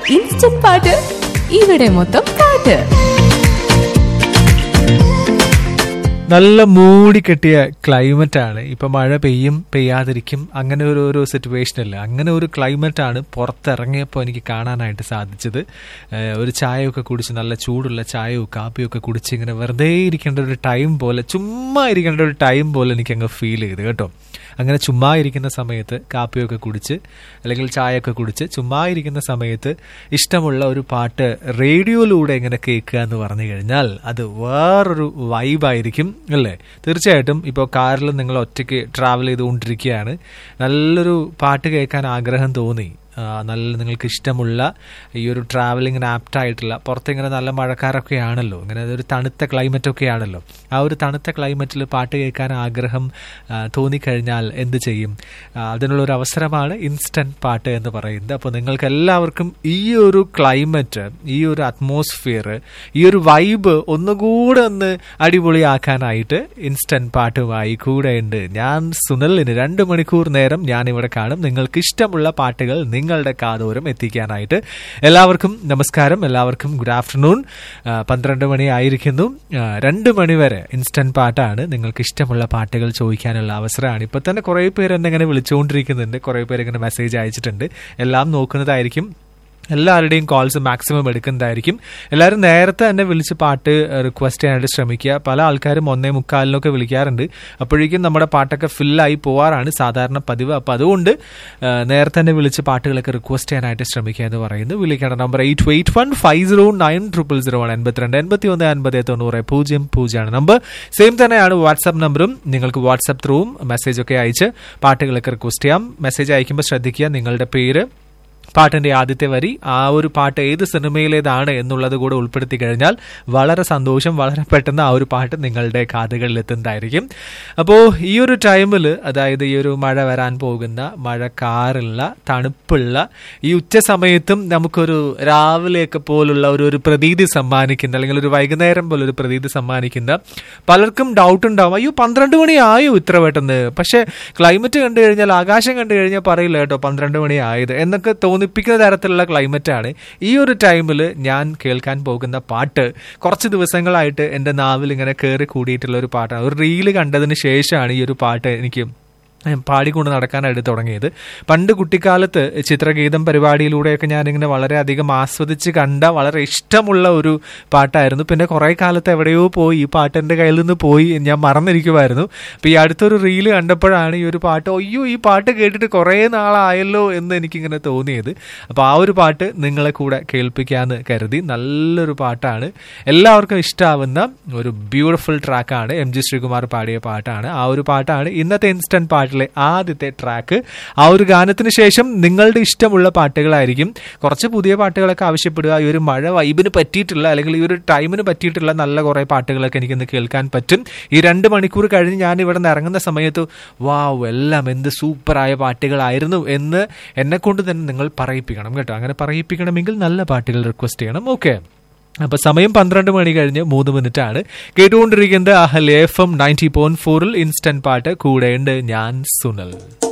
instant പാട്ട് ഇവിടെ മൊത്തം പാട്ട് നല്ല മൂടി കെട്ടിയ ക്ലൈമറ്റ് ആണ് ഇപ്പൊ മഴ പെയ്യും പെയ്യാതിരിക്കും അങ്ങനെ ഒരു ഒരു സിറ്റുവേഷൻ അല്ല അങ്ങനെ ഒരു ക്ലൈമറ്റ് ആണ് പുറത്തിറങ്ങിയപ്പോൾ എനിക്ക് കാണാനായിട്ട് സാധിച്ചത് ഏഹ് ഒരു ചായയൊക്കെ കുടിച്ച് നല്ല ചൂടുള്ള ചായയോ കാപ്പിയോ ഒക്കെ കുടിച്ച് ഇങ്ങനെ വെറുതെ ഇരിക്കേണ്ട ഒരു ടൈം പോലെ ചുമ്മാ ഇരിക്കേണ്ട ഒരു ടൈം പോലെ എനിക്ക് അങ്ങ് ഫീൽ ചെയ്ത് കേട്ടോ അങ്ങനെ ചുമ്മാ ഇരിക്കുന്ന സമയത്ത് കാപ്പിയൊക്കെ കുടിച്ച് അല്ലെങ്കിൽ ചായയൊക്കെ കുടിച്ച് ചുമ്മാ ഇരിക്കുന്ന സമയത്ത് ഇഷ്ടമുള്ള ഒരു പാട്ട് റേഡിയോയിലൂടെ ഇങ്ങനെ കേൾക്കുക എന്ന് പറഞ്ഞു കഴിഞ്ഞാൽ അത് വേറൊരു വൈബായിരിക്കും അല്ലേ തീർച്ചയായിട്ടും ഇപ്പോൾ കാറിൽ നിങ്ങൾ ഒറ്റയ്ക്ക് ട്രാവൽ ചെയ്തുകൊണ്ടിരിക്കുകയാണ് നല്ലൊരു പാട്ട് കേൾക്കാൻ ആഗ്രഹം തോന്നി ആ, നല്ല നിങ്ങൾക്ക് ഇഷ്ടമുള്ള ഈ ഒരു ട്രാവലിങ്ങിന് ആപ്റ്റ് ആയിട്ടുള്ള പുറത്തിങ്ങനെ നല്ല മഴക്കാരൊക്കെ ആണല്ലോ ഇങ്ങനെ ഒരു തണുത്ത ക്ലൈമറ്റ് ഒക്കെ ആണല്ലോ ആ ഒരു തണുത്ത ക്ലൈമറ്റിൽ പാട്ട് കേൾക്കാൻ ആഗ്രഹം ആ, തോന്നിക്കഴിഞ്ഞാൽ എന്ത് ചെയ്യും ആ, അതിനുള്ള ഒരു അവസരമാണ് ഇൻസ്റ്റന്റ് പാട്ട് എന്ന് പറയുന്നത് അപ്പോൾ നിങ്ങൾക്ക് എല്ലാവർക്കും ഈ ഒരു ക്ലൈമറ്റ് ഈ ഒരു അറ്റ്മോസ്ഫിയർ ഈ ഒരു വൈബ് ഒന്നുകൂടെ ഒന്ന് അടിപൊളിയാക്കാനായിട്ട് ഇൻസ്റ്റന്റ് പാട്ടുമായി കൂടെ ഉണ്ട് ഞാൻ സുനലിന് രണ്ട് മണിക്കൂർ നേരം ഞാൻ ഇവിടെ കാണും നിങ്ങൾക്ക് ഇഷ്ടമുള്ള പാട്ടുകൾ നിങ്ങളുടെ കാതോരം എത്തിക്കാനായിട്ട് എല്ലാവർക്കും നമസ്കാരം എല്ലാവർക്കും ഗുഡ് ആഫ്റ്റർനൂൺ ആ, പന്ത്രണ്ട് മണി ആയിരിക്കുന്നു ആ, രണ്ട് മണി വരെ ഇൻസ്റ്റന്റ് പാട്ടാണ് നിങ്ങൾക്ക് ഇഷ്ടമുള്ള പാട്ടുകൾ ചോദിക്കാനുള്ള അവസരമാണ് ഇപ്പൊ തന്നെ കുറെ പേര് എന്നെ ഇങ്ങനെ വിളിച്ചുകൊണ്ടിരിക്കുന്നുണ്ട് കുറെ പേര് ഇങ്ങനെ മെസ്സേജ് അയച്ചിട്ടുണ്ട് എല്ലാം നോക്കുന്നതായിരിക്കും എല്ലാവരുടെയും കോൾസ് മാക്സിമം എടുക്കുന്നതായിരിക്കും എല്ലാവരും നേരത്തെ തന്നെ വിളിച്ച് പാട്ട് റിക്വസ്റ്റ് ചെയ്യാനായിട്ട് ശ്രമിക്കുക പല ആൾക്കാരും ഒന്നേ മുക്കാലിനൊക്കെ വിളിക്കാറുണ്ട് അപ്പോഴേക്കും നമ്മുടെ പാട്ടൊക്കെ ഫില്ലായി പോവാറാണ് സാധാരണ പതിവ് അപ്പോൾ അതുകൊണ്ട് ആ, നേരത്തെ തന്നെ വിളിച്ച് പാട്ടുകളൊക്കെ റിക്വസ്റ്റ് ചെയ്യാനായിട്ട് ശ്രമിക്കുക എന്ന് പറയുന്നു വിളിക്കേണ്ട number eight eight one five zero nine triple zero one എൺപത്തിരണ്ട് എൺപത്തി ഒന്ന് അൻപത് തൊണ്ണൂറ് പൂജ്യം പൂജ്യമാണ് നമ്പർ സെയിം തന്നെയാണ് വാട്സാപ്പ് നമ്പറും നിങ്ങൾക്ക് വാട്സാപ്പ് ത്രൂവും മെസ്സേജ് ഒക്കെ അയച്ച് പാട്ടുകളൊക്കെ റിക്വസ്റ്റ് ചെയ്യാം മെസ്സേജ് അയക്കുമ്പോൾ ശ്രദ്ധിക്കുക നിങ്ങളുടെ പേര് പാട്ടിന്റെ ആദ്യത്തെ വരി ആ ഒരു പാട്ട് ഏത് സിനിമയിലേതാണ് എന്നുള്ളത് കൂടെ ഉൾപ്പെടുത്തി കഴിഞ്ഞാൽ വളരെ സന്തോഷം വളരെ പെട്ടെന്ന് ആ ഒരു പാട്ട് നിങ്ങളുടെ കാതുകളിൽ എത്തുന്നതായിരിക്കും അപ്പോൾ ഈ ഒരു ടൈമിൽ അതായത് ഈ ഒരു മഴ വരാൻ പോകുന്ന മഴക്കാറുള്ള തണുപ്പുള്ള ഈ ഉച്ച സമയത്തും നമുക്കൊരു രാവിലെയൊക്കെ പോലുള്ള ഒരു ഒരു പ്രതീതി സമ്മാനിക്കുന്ന അല്ലെങ്കിൽ ഒരു വൈകുന്നേരം പോലെ ഒരു പ്രതീതി സമ്മാനിക്കുന്ന പലർക്കും ഡൗട്ട് ഉണ്ടാവും അയ്യോ പന്ത്രണ്ട് മണി ആയോ ഇത്ര പെട്ടെന്ന് പക്ഷെ ക്ലൈമറ്റ് കണ്ടു കഴിഞ്ഞാൽ ആകാശം കണ്ടു കഴിഞ്ഞാൽ പറയില്ല കേട്ടോ പന്ത്രണ്ട് മണി ആയത് എന്നൊക്കെ തോന്നിപ്പിക്കുന്ന തരത്തിലുള്ള ക്ലൈമറ്റ് ആണ് ഈ ഒരു ടൈമിൽ ഞാൻ കേൾക്കാൻ പോകുന്ന പാട്ട് കുറച്ച് ദിവസങ്ങളായിട്ട് എൻ്റെ നാവിൽ ഇങ്ങനെ കയറി കൂടിയിട്ടുള്ള ഒരു പാട്ടാണ് ഒരു റീല് കണ്ടതിന് ശേഷമാണ് ഈ ഒരു പാട്ട് എനിക്ക് പാടിക്കൊണ്ട് നടക്കാനായിട്ട് തുടങ്ങിയത് പണ്ട് കുട്ടിക്കാലത്ത് ചിത്രഗീതം പരിപാടിയിലൂടെയൊക്കെ ഞാനിങ്ങനെ വളരെയധികം ആസ്വദിച്ച് കണ്ട വളരെ ഇഷ്ടമുള്ള ഒരു പാട്ടായിരുന്നു പിന്നെ കുറേ കാലത്ത് എവിടെയോ പോയി ഈ പാട്ട് എൻ്റെ കയ്യിൽ നിന്ന് പോയി ഞാൻ മറന്നിരിക്കുമായിരുന്നു അപ്പോൾ ഈ അടുത്തൊരു റീല് കണ്ടപ്പോഴാണ് ഈ ഒരു പാട്ട് അയ്യോ ഈ പാട്ട് കേട്ടിട്ട് കുറേ നാളായല്ലോ എന്ന് എനിക്കിങ്ങനെ തോന്നിയത് അപ്പോൾ ആ ഒരു പാട്ട് നിങ്ങളെ കൂടെ കേൾപ്പിക്കാമെന്ന് കരുതി നല്ലൊരു പാട്ടാണ് എല്ലാവർക്കും ഇഷ്ടാവുന്ന ഒരു ബ്യൂട്ടിഫുൾ ട്രാക്കാണ് എം ജി ശ്രീകുമാർ പാടിയ പാട്ടാണ് ആ ഒരു പാട്ടാണ് ഇന്നത്തെ ഇൻസ്റ്റന്റ് പാട്ടിലെ ആദ്യത്തെ ട്രാക്ക് ആ ഒരു ഗാനത്തിന് ശേഷം നിങ്ങളുടെ ഇഷ്ടമുള്ള പാട്ടുകളായിരിക്കും കുറച്ച് പുതിയ പാട്ടുകളൊക്കെ ആവശ്യപ്പെടുക ഈ ഒരു മഴ വൈബിന് പറ്റിയിട്ടുള്ള അല്ലെങ്കിൽ ഈ ഒരു ടൈമിന് പറ്റിയിട്ടുള്ള നല്ല കുറേ പാട്ടുകളൊക്കെ എനിക്കിന്ന് കേൾക്കാൻ പറ്റും ഈ രണ്ട് മണിക്കൂർ കഴിഞ്ഞ് ഞാൻ ഇവിടെ നിന്ന് ഇറങ്ങുന്ന സമയത്ത് വാവ് എല്ലാം എന്ത് സൂപ്പറായ പാട്ടുകളായിരുന്നു എന്ന് എന്നെ കൊണ്ട് തന്നെ നിങ്ങൾ പറയിപ്പിക്കണം കേട്ടോ അങ്ങനെ പറയിപ്പിക്കണമെങ്കിൽ നല്ല പാട്ടുകൾ റിക്വസ്റ്റ് ചെയ്യണം ഓക്കെ അപ്പൊ സമയം പന്ത്രണ്ട് മണി കഴിഞ്ഞ് മൂന്ന് മിനിറ്റ് ആണ് കേട്ടുകൊണ്ടിരിക്കുന്നത് അഹൽ എഫ് എം നയൻറ്റി പോയിന്റ് ഫോറിൽ ഇൻസ്റ്റന്റ് പാട്ട് കൂടെയുണ്ട് ഞാൻ സുനൽ